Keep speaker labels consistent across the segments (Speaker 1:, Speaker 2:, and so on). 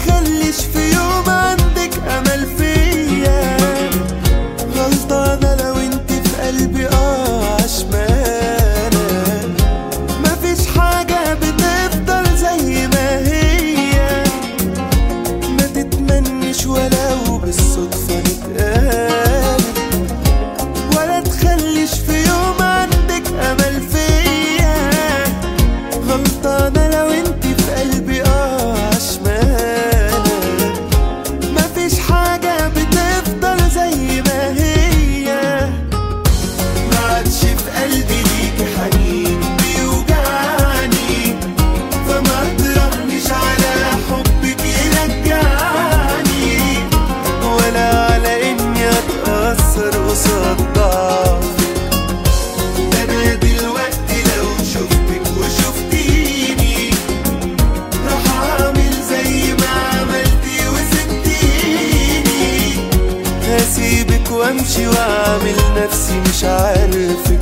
Speaker 1: تخليش في يوم عندك امل فيا غلطانة لو انت في قلبي اه عشمانة مفيش حاجة بتفضل زي ما هي ما تتمنش ولو بالصدفة نتقابل ولا تخليش في يوم عندك امل فيا غلطانة لو انت في قلبي اه عشمانة مفيش حاجة بتفضل زي ما هي ما عادش في قلبي ليكي حنين بيوجعني فما تراهنيش على حبك يرجعني ولا على اني اتأثر قصاد ضعفك انا دلوقتي لو شفتك وشفتيني راح اعمل زي ما عملتي وسبتيني هسيبك وامشي واعمل نفسي مش عارفك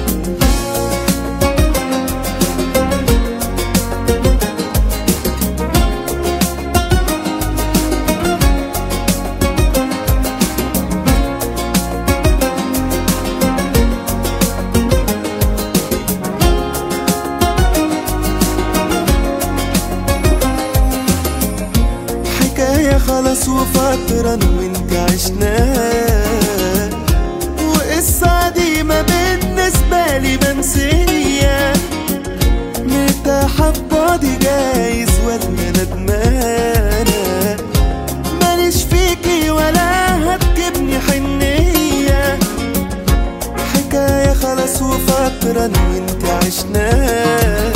Speaker 1: حكاية خلاص وفترة أنا وانت عشناها وقصة قديمة بالنسبة لي منسية مرتاحة ببعدي جايز ولا ندمانة ماليش فيكي ولا هتجيبني حنية حكاية خلاص وفترة أنا وانت عشناها